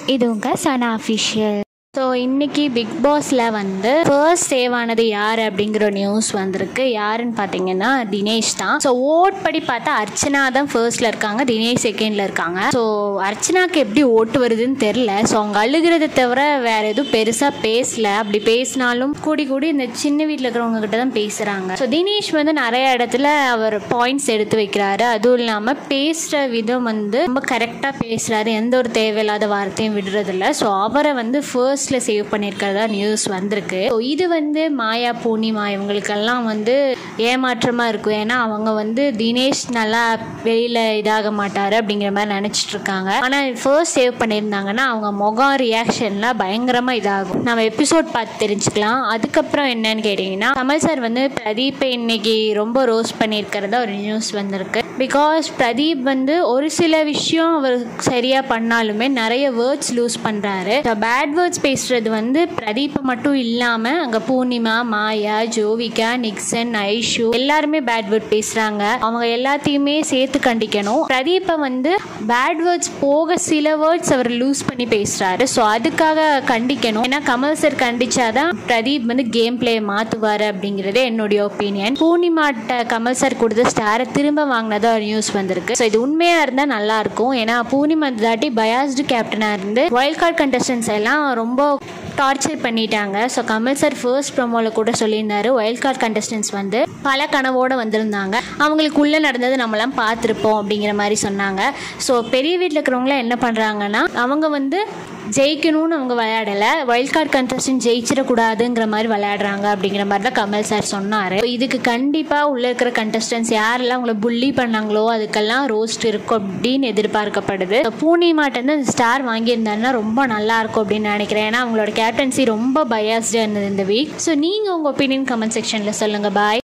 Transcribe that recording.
இது உங்கள் Sana official so இன்னைக்கு பிக் பாஸில் வந்து ஃபர்ஸ்ட் சேவ் ஆனது யார் அப்படிங்கிற நியூஸ் வந்திருக்கு யாருன்னு பார்த்தீங்கன்னா தினேஷ் தான் ஸோ ஓட் படி பார்த்தா அர்ச்சனா தான் ஃபர்ஸ்ட்ல இருக்காங்க தினேஷ் செகண்டில் இருக்காங்க ஸோ அர்ச்சனாக்கு எப்படி ஓட்டு வருதுன்னு தெரில ஸோ அவங்க அழுகிறத தவிர வேற எதுவும் பெருசாக பேசல அப்படி பேசினாலும் கூடி கூடி இந்த சின்ன வீட்டில் இருக்கிறவங்க கிட்ட தான் பேசுகிறாங்க ஸோ தினேஷ் வந்து நிறைய இடத்துல அவர் பாயிண்ட்ஸ் எடுத்து வைக்கிறாரு அதுவும் இல்லாமல் பேசுகிற விதம் வந்து ரொம்ப கரெக்டாக பேசுகிறாரு எந்த ஒரு தேவையில்லாத வார்த்தையும் விடுறதில்ல ஸோ அவரை வந்து ஃபர்ஸ்ட்ல சேவ் பண்ணியிருக்கிறதா நியூஸ் வந்திருக்கு ஸோ இது வந்து மாயா பூர்ணிமா இவங்களுக்கெல்லாம் வந்து ஏமாற்றமாக இருக்கும் ஏன்னா அவங்க வந்து தினேஷ் நல்லா வெளியில் இதாக மாட்டார் அப்படிங்கிற மாதிரி நினச்சிட்டு இருக்காங்க ஆனால் ஃபர்ஸ்ட் சேவ் பண்ணியிருந்தாங்கன்னா அவங்க முகம் ரியாக்ஷன்லாம் பயங்கரமாக இதாகும் நம்ம எபிசோட் பார்த்து தெரிஞ்சுக்கலாம் அதுக்கப்புறம் என்னன்னு கேட்டிங்கன்னா கமல் சார் வந்து பிரதீப்பை இன்னைக்கு ரொம்ப ரோஸ்ட் பண்ணியிருக்கிறதா ஒரு நியூஸ் வந்திருக்கு பிகாஸ் பிரதீப் வந்து ஒரு சில விஷயம் அவர் சரியாக பண்ணாலுமே நிறைய வேர்ட்ஸ் லூஸ் பண்ணுறாரு பேட் வேர்ட்ஸ் பேசுகிறது வந்து பிரதீப்பை மட்டும் இல்லாமல் அங்கே பூர்ணிமா மாயா ஜோவிகா நிக்சன் ஐஷு எல்லாருமே பேட் வேர்ட் பேசுகிறாங்க அவங்க எல்லாத்தையுமே சேர்த்து கண்டிக்கணும் பிரதீப்பை வந்து பேட் வேர்ட்ஸ் போக சில வேர்ட்ஸ் அவர் லூஸ் பண்ணி பேசுகிறாரு ஸோ அதுக்காக கண்டிக்கணும் ஏன்னா கமல் சார் கண்டிச்சாதான் பிரதீப் வந்து கேம் பிளே மாற்றுவார் அப்படிங்கிறது என்னுடைய ஒப்பீனியன் பூர்ணிமாட்ட கமல் சார் கொடுத்த ஸ்டாரை திரும்ப வாங்கினதா ஒரு நியூஸ் வந்திருக்கு ஸோ இது உண்மையாக இருந்தால் நல்லா இருக்கும் ஏன்னா பூர்ணிமா இந்த தாட்டி பயாஸ்டு கேப்டனாக இருந்து வைல்ட் கார்டு கண்டஸ்டன்ஸ் எல்லாம் ரொம்ப டார்ச்சர் பண்ணிட்டாங்க ஸோ கமல் சார் ஃபர்ஸ்ட் ப்ரோமோவில் கூட சொல்லியிருந்தாரு வைல்ட் கார்டு கண்டஸ்டன்ஸ் வந்து பல கனவோடு வந்திருந்தாங்க அவங்களுக்கு உள்ளே நடந்தது நம்மலாம் பார்த்துருப்போம் அப்படிங்கிற மாதிரி சொன்னாங்க ஸோ பெரிய வீட்டில் இருக்கிறவங்களாம் என்ன பண்ணுறாங்கன்னா அவங்க வந்து ஜெயிக்கணும்னு அவங்க விளையாடலை வைல்ட் கார்டு கண்டஸ்டன்ட் ஜெயிச்சிடக்கூடாதுங்கிற மாதிரி விளையாடுறாங்க அப்படிங்கிற மாதிரி தான் கமல் சார் சொன்னார் இதுக்கு கண்டிப்பாக உள்ளே இருக்கிற கண்டஸ்டன்ஸ் யாரெல்லாம் உங்களை புள்ளி பண்ணாங்களோ அதுக்கெல்லாம் ரோஸ்ட் இருக்கும் அப்படின்னு எதிர்பார்க்கப்படுது பூர்ணிமாட்டேருந்து அந்த ஸ்டார் வாங்கியிருந்தாருன்னா ரொம்ப நல்லா இருக்கும் அப்படின்னு நினைக்கிறேன் ஏன்னா அவங்களோட கேப்டன்சி ரொம்ப பயாஸ்டாக இருந்தது இந்த வீக் ஸோ நீங்கள் உங்கள் ஒப்பீனியன் கமெண்ட் செக்ஷனில் சொல்லுங்கள் பாய்